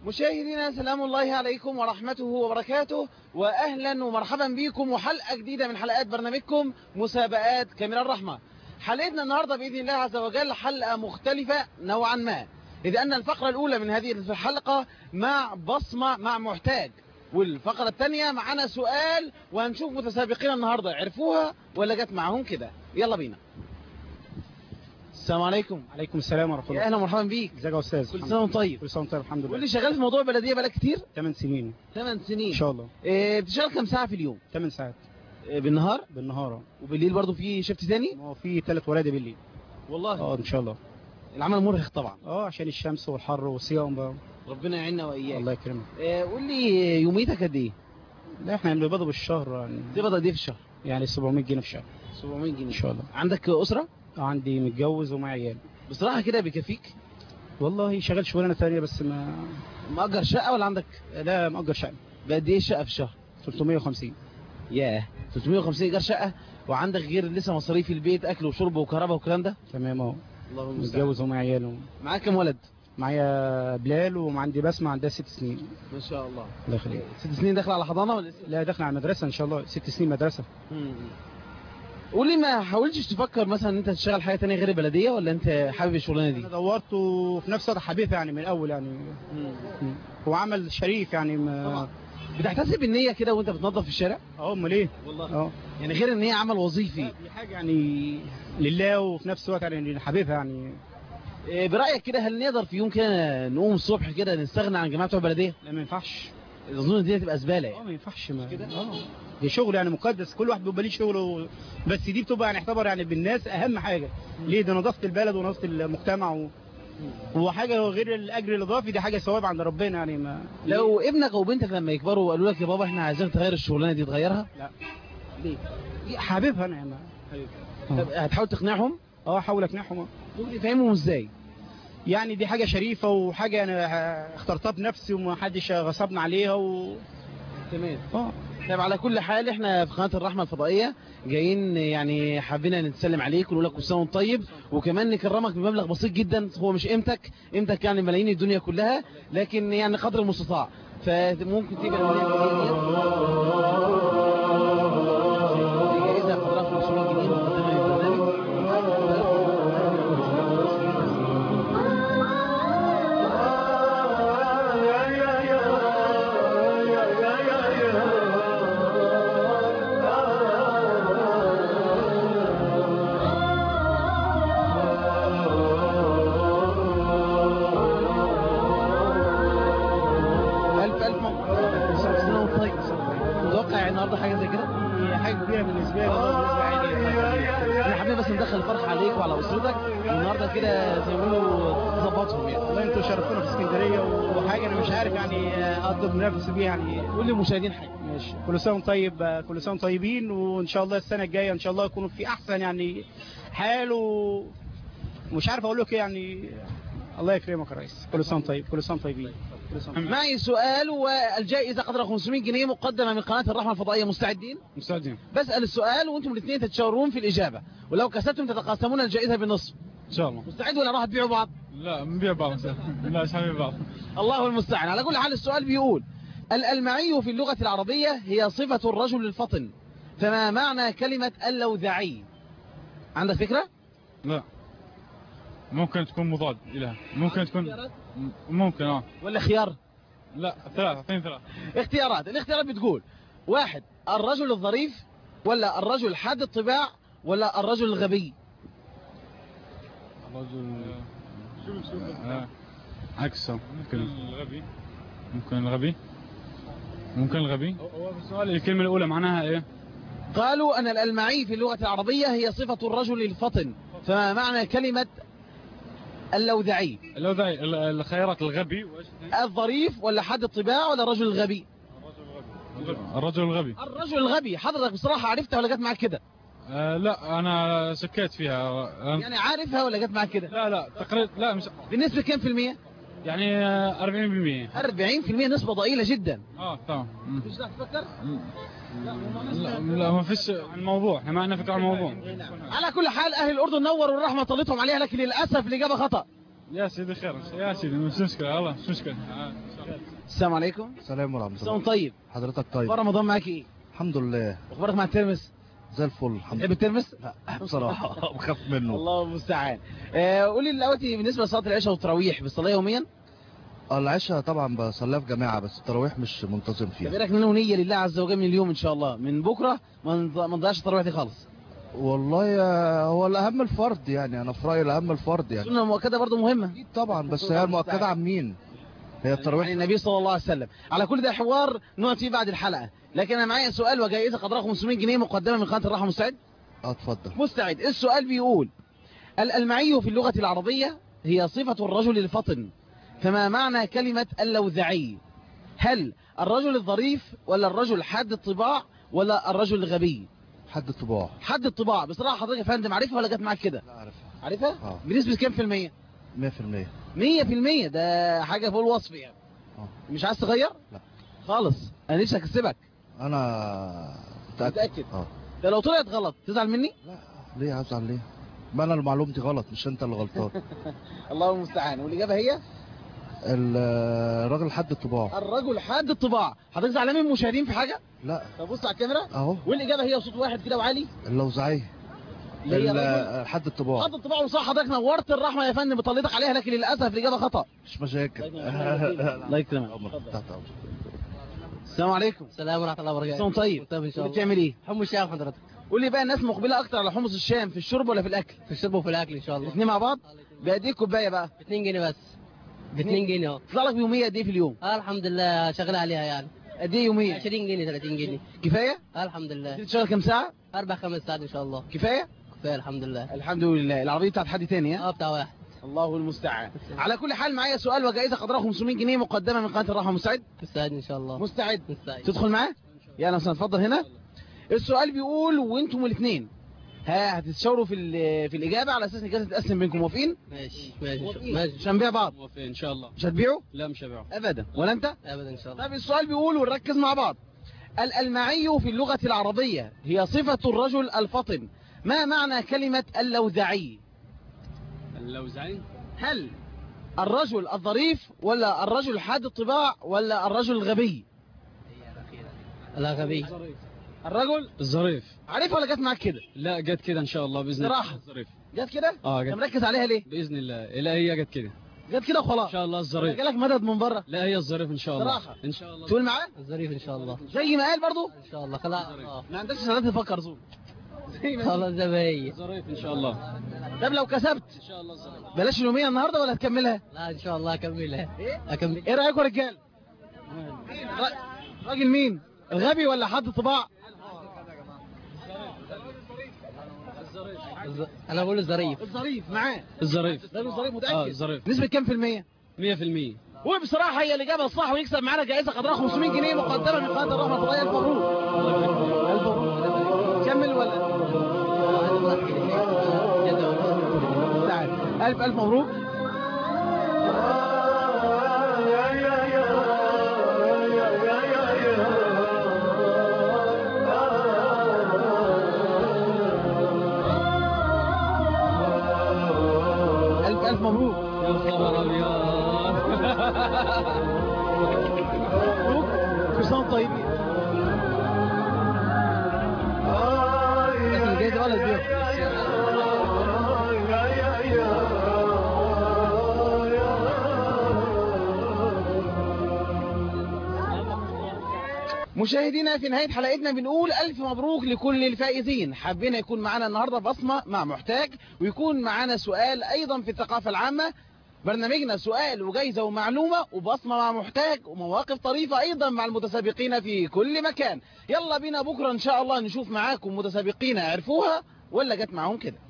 مشاهدينا سلام الله عليكم ورحمته وبركاته واهلا ومرحبا بكم وحلقه جديده من حلقات برنامجكم مسابقات كاميرا الرحمه حلقتنا النهارده باذن الله عز وجل حلقه مختلفه نوعا ما اذ ان الفقره الاولى من هذه الحلقه مع بصمه مع محتاج والفقره الثانيه معانا سؤال وهنشوف متسابقين النهارده عرفوها ولا جت معاهم كده يلا بينا السلام عليكم عليكم السلام ورحمه يا الله اهلا ومرحبا بيك ازيك يا استاذ كل سنه وانت طيب كل سنه وانت طيب الحمد قول لله لي شغال في موضوع البلديه بقالك كتير 8 سنين 8 سنين ان شاء الله إيه بتشتغل كام ساعه في اليوم 8 ساعات إيه بالنهار بالنهار وبالليل برضو في شيفت تاني ما هو في ثلاث ولادي بالليل والله اه ان شاء الله العمل مرهق طبعا اه عشان الشمس والحر والصيام بقى ربنا يعيننا واياك الله يكرمك إيه قول لي يوميتك قد ايه لا احنا بنقبض بالشهر يعني تقبض قد ايه في الشهر يعني 700 جنيه في الشهر 700 جنيه ان شاء الله عندك اسره عندي متجوز ومعي عيال بصراحه كده بيكفيك والله شغال شغلانه ثانيه بس ما مأجر شقه ولا عندك لا مأجر شقه بقد ايه الشقه في الشهر 350 ياه 350 ايجار شقه وعندك غير لسه مصاريف البيت اكل وشرب وكهرباء والكلام ده تمام اهو اللهم المستعان متجوز ومعي عيال معاك كام ولد معايا بلال وعندي بسمة عندها ست سنين ما شاء الله الله يخليك ست سنين داخله على حضانه ولا لسه لا داخل على المدرسه ان شاء الله ست سنين مدرسه مم. قول لي ما حاولتش تفكر مثلا ان انت تشتغل حاجه تانية غير البلديه ولا انت حابب الشغلانه دي انا دورت وفي نفس الوقت حبيتها يعني من الاول يعني مم. هو عمل شريف يعني ما طبعا بتحتسب النية كده وانت بتنظف في الشارع اه امال ايه والله اه يعني غير ان هي عمل وظيفي دي حاجه يعني لله وفي نفس الوقت يعني حبيبها يعني إيه برأيك كده هل نقدر في يوم كده نقوم الصبح كده نستغنى عن جماعة بتوع البلدية لا ما ينفعش اظن دي هتبقى زبالة اه يعني ما ينفعش ما كده؟ اه دي شغل يعني مقدس كل واحد بيبقى ليه شغله بس دي بتبقى يعني يعتبر يعني بالناس اهم حاجه ليه ده نظافه البلد ونظافه المجتمع و... هو حاجه غير الاجر الاضافي دي حاجه ثواب عند ربنا يعني ما لو ابنك او بنتك لما يكبروا وقالوا لك يا بابا احنا عايزين تغير الشغلانة دي تغيرها لا ليه حاببها انا يعني طب هتحاول تقنعهم اه احاول اقنعهم ممكن يفهمهم ازاي يعني دي حاجة شريفة وحاجة أنا اخترتها بنفسي ومحدش غصبنا عليها و... تمام اه طيب على كل حال احنا في قناه الرحمه الفضائيه جايين يعني حابين نتسلم عليك ونقول لك كل سنه وانت طيب وكمان نكرمك بمبلغ بسيط جدا هو مش قيمتك قيمتك يعني ملايين الدنيا كلها لكن يعني قدر المستطاع فممكن تبقى جائزه قدرها 500 جنيه مقدمه للبرنامج ألف ألف مبروك كل سنة وانت طيب متوقع النهارده حاجة زي كده؟ هي حاجة كبيرة بالنسبة لي بالنسبة لي احنا حابين بس ندخل الفرحة عليك وعلى أسرتك النهارده كده زي ما بيقولوا تظبطهم يعني والله انتوا شرفتونا في اسكندرية وحاجة أنا مش عارف يعني أطلب نفسي بيها يعني قول للمشاهدين حاجة ماشي كل سنة وانتم طيب كل سنة وانتم طيبين وإن شاء الله السنة الجاية إن شاء الله يكونوا في أحسن يعني حال ومش عارف أقول لك إيه يعني الله يكرمك يا ريس كل سنة وانتم طيب كل سنة وانتم طيبين كل سنة وانتم طيبين. معي سؤال والجائزة قدرها 500 جنيه مقدمة من قناة الرحمة الفضائية مستعدين؟ مستعدين بسأل السؤال وانتم الاثنين تتشاورون في الإجابة ولو كسبتم تتقاسمون الجائزة بالنصف إن شاء الله مستعد ولا راح تبيعوا بعض؟ لا نبيع بعض لا مش حنبيع بعض الله المستعان على كل حال السؤال بيقول الألمعي في اللغة العربية هي صفة الرجل الفطن فما معنى كلمة اللوذعي عندك فكرة؟ لا ممكن تكون مضاد إلها ممكن تكون ممكن اه ولا خيار؟ لا ثلاث اعطيني ثلاث اختيارات الاختيارات بتقول واحد الرجل الظريف ولا الرجل حاد الطباع ولا الرجل الغبي الرجل آه. عكسه ممكن الغبي ممكن الغبي ممكن الغبي هو في السؤال الكلمة الأولى معناها إيه؟ قالوا أن الألمعي في اللغة العربية هي صفة الرجل الفطن فما معنى كلمة اللوذعي لو ذا الخيارات الغبي وإيش الثاني؟ الظريف ولا حاد الطباع ولا الرجل الغبي الرجل الغبي الرجل الغبي حضرتك بصراحة عرفتها ولا جت معاك كده آه لا أنا سكيت فيها آه يعني عارفها ولا جت معاك كده لا لا تقريبا لا مش بنسبة كام في المية يعني آه 40% 40% نسبة ضئيلة جدا اه تمام مم. مش راح تفكر لا لا ما فيش الموضوع احنا ما عندنا فكره عن الموضوع على كل حال أهل الأردن نوروا الرحمة طلتهم عليها لكن للأسف الإجابة خطأ يا سيدي خير يا سيدي مش مشكله والله مش مشكله آه. السلام عليكم سلام ورحمة سلام الله طيب حضرتك طيب اخبار رمضان معاك ايه الحمد لله اخبارك مع الترمس زي الفل الحمد تحب لله الترمس لا بصراحة بخاف منه الله المستعان آه، قولي دلوقتي بالنسبه لصلاه العشاء والتراويح بتصليها يوميا آه، العشاء طبعا بصليها في جماعة بس التراويح مش منتظم طب فيها ايه رايك ننوي نيه لله عز وجل من اليوم ان شاء الله من بكره ما نض- ما نضيعش التراويح دي خالص والله يا- هو الأهم الفرد يعني أنا في رأيي الأهم الفرد يعني السنه المؤكده برضو مهمه أكيد طبعا بس هي المؤكدة عن مين هي عن التراويح النبي صلى الله عليه وسلم على كل ده حوار نقعد فيه بعد الحلقه لكن انا معايا سؤال وجائزه قدرها 500 جنيه مقدمه من قناه الرحمه مستعد اه اتفضل مستعد السؤال بيقول الألمعي في اللغة العربية هي صفة الرجل الفطن فما معنى كلمة اللوذعي هل الرجل الظريف ولا الرجل حاد الطباع ولا الرجل الغبي حد الطباع حد الطباع بصراحة حضرتك يا فندم عارفها ولا جت معاك كده لا عارفها عارفها اه بنسبة كام في المية 100% مية في المية ده حاجة فوق الوصف يعني اه مش عايز تغير لا. خالص انا نفسي اكسبك أنا متأكد اه ده لو طلعت غلط تزعل مني لا ليه هزعل ليه ما أنا اللي معلومتي غلط مش أنت اللي غلطان الله المستعان والاجابة هي ال- الراجل حد الطباع الرجل حاد الطباع حضرتك زعلان من المشاهدين في حاجة لا طب بص على الكاميرا اهو والاجابه هي صوت واحد كده وعالي اللوزعية اللي هي ال- الرجل حد الطباع حد الطباع وصح حضرتك نورت الرحمه يا فندم بطلتك عليها لكن للاسف الاجابه خطا مش مشاكل الله يكرمك أمر. تحت أمر. السلام عليكم السلام ورحمه الله وبركاته سلام طيب طيب ان شاء كنت الله بتعمل ايه حمص الشام حضرتك قول لي بقى الناس مقبله اكتر على حمص الشام في الشرب ولا في الاكل في الشرب وفي الاكل ان شاء الله الاثنين مع بعض بقد ايه كوبايه بقى ب 2 جنيه بس ب 2 جنيه اه تطلع لك بيوميه قد ايه في اليوم آه، الحمد لله شغال عليها يعني قد ايه يوميه 20 جنيه 30 جنيه كفايه آه، الحمد لله تشتغل كام ساعه اربع خمس ساعات ان شاء الله كفايه كفايه الحمد لله الحمد لله العربيه بتاعت حد تاني ها اه بتاع واحد الله المستعان على كل حال معايا سؤال وجائزه قدرها 500 جنيه مقدمه من قناه الرحمه مستعد مستعد ان شاء الله مستعد مستعد تدخل معاه يا انا اتفضل هنا السؤال بيقول وانتم الاثنين ها هتتشاوروا في ال- في الاجابه على اساس ان الجائزه تتقسم بينكم موافقين ماشي ماشي موافقين ماشي مش هنبيع بعض موافق ان شاء الله مش هتبيعوا لا مش هبيعه ابدا ولا انت ابدا ان شاء الله طيب السؤال بيقول ونركز مع بعض الألمعي في اللغة العربية هي صفة الرجل الفطن ما معنى كلمة اللوذعي اللوزعين هل الرجل الظريف ولا الرجل حاد الطباع ولا الرجل الغبي لا غبي الرجل الظريف عارفها ولا جت معاك كده لا جت كده ان شاء الله باذن الله صراحة. الظريف جت كده اه انت جت مركز عليها ليه باذن الله لا هي جت كده جت كده ان وخلاص شاء الله الظريف جالك مدد من بره لا هي الظريف ان شاء الله صراحة. ان شاء الله تقول معاه الظريف ان شاء الله زي ما قال برضو ان شاء الله خلاص اه ما عندكش سنة تفكر زول زي ما قال. خلاص زي ما هي الظريف ان شاء الله طب لو كسبت ان شاء الله الظريف بلاش اليومية النهاردة ولا هتكملها لا ان شاء الله اكملها ايه اكمل ايه رايكم يا رجال را- راجل مين الغبي ولا حد طباع الز- انا بقول الظريف الظريف معاه الظريف راجل ظريف متاكد اه الظريف نسبه كام في الميه 100% وبصراحه هي الاجابه الصح ويكسب معانا جائزه قدرها 500 جنيه مقدمه من قناه الرحمه الله الف مبروك الف مبروك كمل ولا تعال الف الف مبروك الف الف مبروك يا خبر ابيض مبروك كل سنه وانتم طيبين بس الجايزه ولا البيض مشاهدينا في نهاية حلقتنا بنقول ألف مبروك لكل الفائزين حبينا يكون معنا النهاردة بصمة مع محتاج ويكون معنا سؤال أيضا في الثقافة العامة برنامجنا سؤال وجايزة ومعلومة وبصمة مع محتاج ومواقف طريفة أيضا مع المتسابقين في كل مكان يلا بينا بكرة إن شاء الله نشوف معاكم متسابقين عرفوها ولا جت معاهم كده